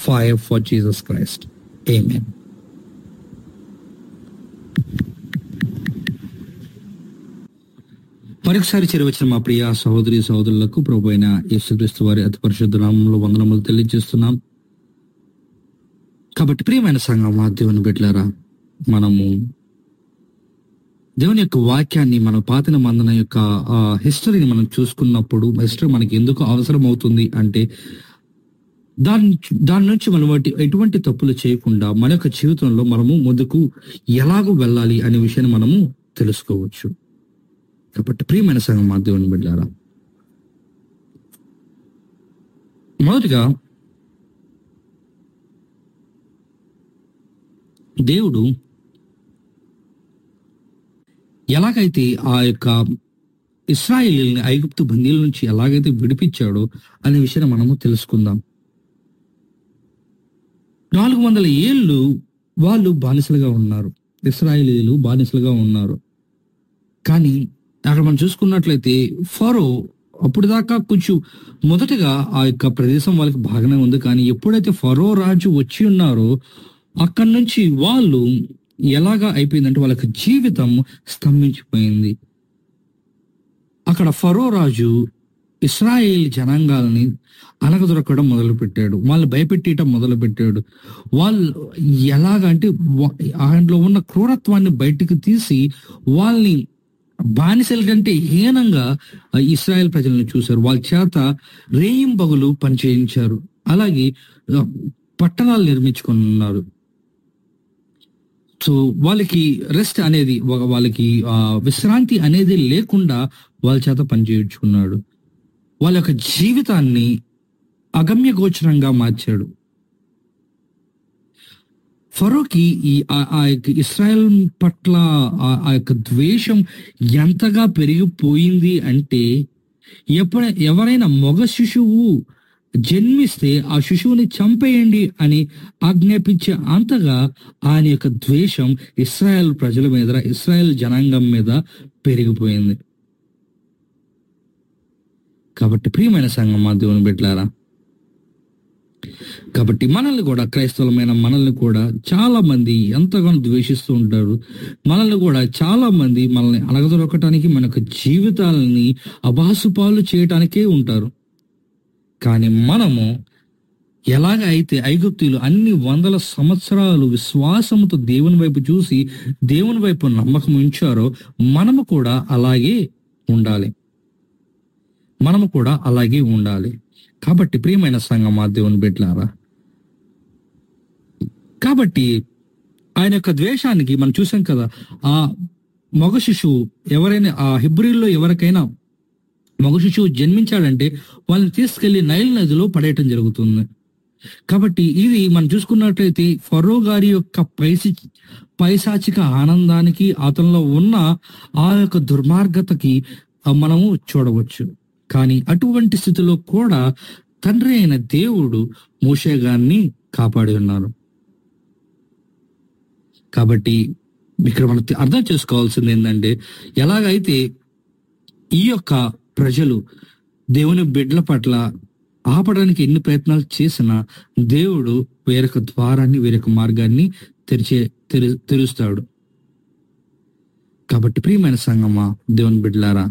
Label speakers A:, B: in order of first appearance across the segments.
A: fire for Jesus Christ. Amen. మరొకసారి చేరవచ్చిన మా ప్రియ సహోదరి సహోదరులకు ప్రభు అయిన యేసుక్రీస్తు వారి అతి పరిశుద్ధ నామంలో వందనములు తెలియజేస్తున్నాం కాబట్టి ప్రియమైన సంఘం మా దేవుని బిడ్డలారా మనము దేవుని యొక్క వాక్యాన్ని మన పాతిన మందన యొక్క ఆ హిస్టరీని మనం చూసుకున్నప్పుడు హిస్టరీ మనకి ఎందుకు అవసరం అవుతుంది అంటే దాని దాని నుంచి మనం వాటి ఎటువంటి తప్పులు చేయకుండా మన యొక్క జీవితంలో మనము ముందుకు ఎలాగో వెళ్ళాలి అనే విషయాన్ని మనము తెలుసుకోవచ్చు కాబట్టి ప్రియమైన సంఘం మా దేవుని బిడ్డారా మొదటిగా దేవుడు ఎలాగైతే ఆ యొక్క ఇస్రాయేలీని ఐగుప్తు బందీల నుంచి ఎలాగైతే విడిపించాడో అనే విషయాన్ని మనము తెలుసుకుందాం నాలుగు వందల ఏళ్ళు వాళ్ళు బానిసలుగా ఉన్నారు ఇస్రాయేలీలు బానిసలుగా ఉన్నారు కానీ అక్కడ మనం చూసుకున్నట్లయితే ఫరో అప్పుడు దాకా కొంచెం మొదటగా ఆ యొక్క ప్రదేశం వాళ్ళకి బాగానే ఉంది కానీ ఎప్పుడైతే ఫరో రాజు వచ్చి ఉన్నారో అక్కడి నుంచి వాళ్ళు ఎలాగా అయిపోయిందంటే వాళ్ళకి జీవితం స్తంభించిపోయింది అక్కడ ఫరో రాజు ఇస్రాయేల్ జనాంగాల్ని అనగదొరకడం మొదలు పెట్టాడు వాళ్ళు భయపెట్టేయటం మొదలు పెట్టాడు వాళ్ళు ఎలాగంటే వా- ఆయనలో ఉన్న క్రూరత్వాన్ని బయటికి తీసి వాళ్ళని బానిసల కంటే హీనంగా ఆ ఇస్రాయేల్ ప్రజలను చూశారు వాళ్ళ చేత రేయింబగులు పనిచేయించారు అలాగే ఆ, పట్టణాలు నిర్మించుకున్నారు సో వాళ్ళకి రెస్ట్ అనేది వా- వాళ్ళకి ఆ విశ్రాంతి అనేది లేకుండా వాళ్ళ చేత పనిచేయించుకున్నాడు వాళ్ళ యొక్క జీవితాన్ని అగమ్య గోచరంగా మార్చాడు ఫరోకి ఈ ఆ- ఆ యొక్క ఇస్రాయల్ పట్ల ఆ- ఆ యొక్క ద్వేషం ఎంతగా పెరిగిపోయింది అంటే ఎప్పుడ ఎవరైనా మగ శిశువు జన్మిస్తే ఆ శిశువుని చంపేయండి అని ఆజ్ఞాపించే అంతగా ఆయన యొక్క ద్వేషం ఇస్రాయల్ ప్రజల మీద ఇస్రాయల్ జనాంగం మీద పెరిగిపోయింది కాబట్టి ప్రియమైన సంఘం మా దేవుని బిడ్డలారా కాబట్టి మనల్ని కూడా క్రైస్తవులమైన మనల్ని కూడా చాలా మంది ఎంతగానో ద్వేషిస్తూ ఉంటారు మనల్ని కూడా చాలా మంది మనల్ని అణగదొరకటానికి మన యొక్క జీవితాలని అబాసుపాలు చేయటానికే ఉంటారు కానీ మనము ఎలాగ అయితే ఐగుప్తీయులు అన్ని వందల సంవత్సరాలు విశ్వాసముతో దేవుని వైపు చూసి దేవుని వైపు నమ్మకం ఉంచారో మనము కూడా అలాగే ఉండాలి మనము కూడా అలాగే ఉండాలి కాబట్టి ప్రియమైన సంఘం మా దేవుని బిడ్డలారా కాబట్టి ఆయన యొక్క ద్వేషానికి మనం చూసాం కదా ఆ మగ శిశువు ఎవరైనా ఆ హిబ్రిల్లో ఎవరికైనా మగ శిశువు జన్మించాడంటే వాళ్ళని తీసుకెళ్లి నైల్ నదిలో పడేయటం జరుగుతుంది కాబట్టి ఇది మనం చూసుకున్నట్లయితే ఫరో గారి యొక్క పైసి పైశాచిక ఆనందానికి అతనిలో ఉన్న ఆ యొక్క దుర్మార్గతకి ఆ, మనము చూడవచ్చు కానీ అటువంటి స్థితిలో కూడా తండ్రి అయిన దేవుడు మోషే గారిని కాపాడి ఉన్నారు కాబట్టి ఇక్కడ మనం అర్థం చేసుకోవాల్సింది ఏంటంటే ఎలాగైతే ఈ యొక్క ప్రజలు దేవుని బిడ్డల పట్ల ఆపడానికి ఎన్ని ప్రయత్నాలు చేసినా దేవుడు వేరొక ద్వారాన్ని వేరొక మార్గాన్ని తెరిచే తెరు తెరుస్తాడు కాబట్టి ప్రియమైన సంగమా దేవుని బిడ్డలారా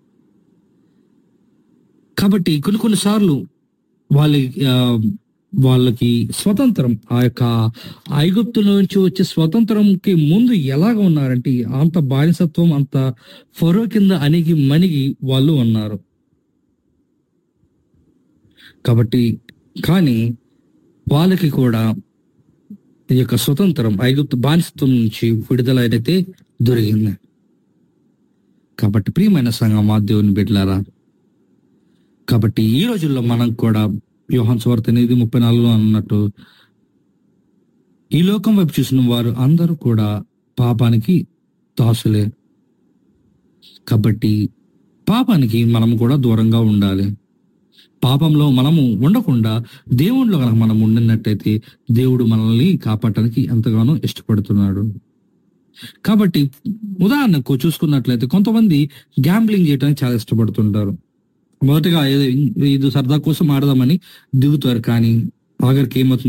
A: కాబట్టి కొన్ని కొన్నిసార్లు వాళ్ళ ఆ, వాళ్ళకి స్వతంత్రం ఆ యొక్క ఐగుప్తుల నుంచి వచ్చే స్వతంత్రంకి ముందు ఎలాగ ఉన్నారంటే అంత బానిసత్వం అంత ఫరో కింద అణిగి మణిగి వాళ్ళు ఉన్నారు కాబట్టి కానీ వాళ్ళకి కూడా ఈ యొక్క స్వతంత్రం ఐగుప్తు బానిసత్వం నుంచి విడుదల అయితే దొరికింది కాబట్టి ప్రియమైన సంఘం మా దేవుని బిడ్డలారా కాబట్టి ఈ రోజుల్లో మనం కూడా యోహన్ స్వార్థ అనేది ముప్పై నాలుగులో అన్నట్టు ఈ లోకం వైపు చూసిన వారు అందరూ కూడా పాపానికి దాసులే కాబట్టి పాపానికి మనం కూడా దూరంగా ఉండాలి పాపంలో మనము ఉండకుండా దేవుడిలో కనుక మనం ఉండినట్టయితే దేవుడు మనల్ని కాపాడటానికి ఎంతగానో ఇష్టపడుతున్నాడు కాబట్టి ఉదాహరణకు చూసుకున్నట్లయితే కొంతమంది గ్యాంబ్లింగ్ చేయడానికి చాలా ఇష్టపడుతుంటారు మొదటగా ఏదో ఇది సరదా కోసం ఆడదామని దిగుతారు కానీ ఆఖరికి ఏమవుతుంది